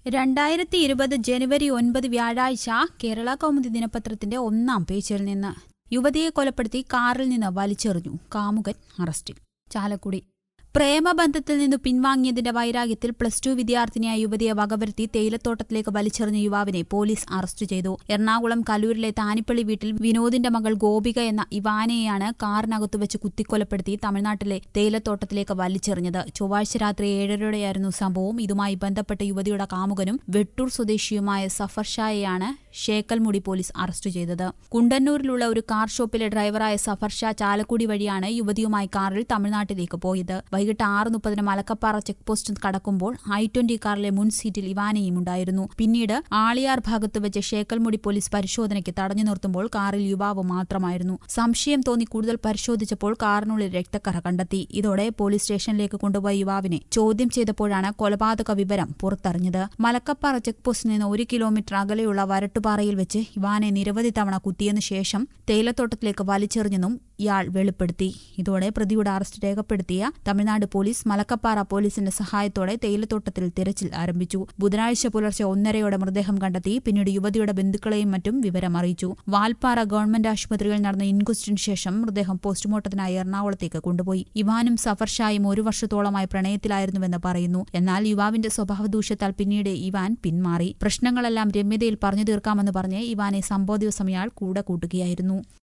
രണ്ടായിരത്തി ഇരുപത് ജനുവരി ഒൻപത് വ്യാഴാഴ്ച കേരള കൗമുദി ദിനപത്രത്തിന്റെ ഒന്നാം പേജിൽ നിന്ന് യുവതിയെ കൊലപ്പെടുത്തി കാറിൽ നിന്ന് വലിച്ചെറിഞ്ഞു കാമുകൻ അറസ്റ്റിൽ ചാലക്കുടി പ്രേമബന്ധത്തിൽ നിന്ന് പിൻവാങ്ങിയതിന്റെ വൈരാഗ്യത്തിൽ പ്ലസ് ടു വിദ്യാർത്ഥിനിയായ യുവതിയെ വകവരുത്തി തേയിലത്തോട്ടത്തിലേക്ക് വലിച്ചെറിഞ്ഞ യുവാവിനെ പോലീസ് അറസ്റ്റ് ചെയ്തു എറണാകുളം കലൂരിലെ താനിപ്പള്ളി വീട്ടിൽ വിനോദിന്റെ മകൾ ഗോപിക എന്ന ഇവാനയെയാണ് കാറിനകത്തു വെച്ച് കുത്തിക്കൊലപ്പെടുത്തി തമിഴ്നാട്ടിലെ തേയിലത്തോട്ടത്തിലേക്ക് വലിച്ചെറിഞ്ഞത് ചൊവ്വാഴ്ച രാത്രി ഏഴരയോടെയായിരുന്നു സംഭവം ഇതുമായി ബന്ധപ്പെട്ട യുവതിയുടെ കാമുകനും വെട്ടൂർ സ്വദേശിയുമായ സഫർ ഷായെയാണ് ഷേക്കൽമുടി പോലീസ് അറസ്റ്റ് ചെയ്തത് കുണ്ടന്നൂരിലുള്ള ഒരു കാർ ഷോപ്പിലെ ഡ്രൈവറായ സഫർ ഷാ ചാലക്കുടി വഴിയാണ് യുവതിയുമായി കാറിൽ തമിഴ്നാട്ടിലേക്ക് പോയത് വൈകിട്ട് ആറ് മുപ്പതിന് മലക്കപ്പാറ ചെക്ക് പോസ്റ്റ് കടക്കുമ്പോൾ ഐ ട്വന്റി കാറിലെ മുൻ സീറ്റിൽ ഇവാനയും ഉണ്ടായിരുന്നു പിന്നീട് ആളിയാർ ഭാഗത്ത് വെച്ച് ഷേക്കൽമുടി പോലീസ് പരിശോധനയ്ക്ക് തടഞ്ഞു നിർത്തുമ്പോൾ കാറിൽ യുവാവ് മാത്രമായിരുന്നു സംശയം തോന്നി കൂടുതൽ പരിശോധിച്ചപ്പോൾ കാറിനുള്ളിൽ രക്തക്കറ കണ്ടെത്തി ഇതോടെ പോലീസ് സ്റ്റേഷനിലേക്ക് കൊണ്ടുപോയ യുവാവിനെ ചോദ്യം ചെയ്തപ്പോഴാണ് കൊലപാതക വിവരം പുറത്തറിഞ്ഞത് മലക്കപ്പാറ ചെക്ക് പോസ്റ്റിൽ നിന്ന് ഒരു കിലോമീറ്റർ അകലെയുള്ള വരട്ടുപാറയിൽ വെച്ച് ഇവാനെ നിരവധി തവണ കുത്തിയതിനു ശേഷം തേയിലത്തോട്ടത്തിലേക്ക് വലിച്ചെറിഞ്ഞെന്നും ഇയാൾ വെളിപ്പെടുത്തി ഇതോടെ പ്രതിയുടെ അറസ്റ്റ് രേഖപ്പെടുത്തിയ തമിഴ്നാട് പോലീസ് മലക്കപ്പാറ പോലീസിന്റെ സഹായത്തോടെ തേയിലത്തോട്ടത്തിൽ തിരച്ചിൽ ആരംഭിച്ചു ബുധനാഴ്ച പുലർച്ചെ ഒന്നരയോടെ മൃതദേഹം കണ്ടെത്തി പിന്നീട് യുവതിയുടെ ബന്ധുക്കളെയും മറ്റും വിവരം അറിയിച്ചു വാൽപ്പാറ ഗവൺമെന്റ് ആശുപത്രിയിൽ നടന്ന ഇൻക്വസ്റ്റിന് ശേഷം മൃതദേഹം പോസ്റ്റ്മോർട്ടത്തിനായി എറണാകുളത്തേക്ക് കൊണ്ടുപോയി ഇവാനും സഫർ ഷായും ഒരു വർഷത്തോളമായി പ്രണയത്തിലായിരുന്നുവെന്ന് പറയുന്നു എന്നാൽ യുവാവിന്റെ സ്വഭാവ ദൂഷ്യത്താൽ പിന്നീട് ഇവാൻ പിന്മാറി പ്രശ്നങ്ങളെല്ലാം രമ്യതയിൽ പറഞ്ഞു തീർക്കാമെന്ന് പറഞ്ഞ് ഇവാനെ സംഭവ ദിവസം ഇയാൾ കൂടെ കൂട്ടുകയായിരുന്നു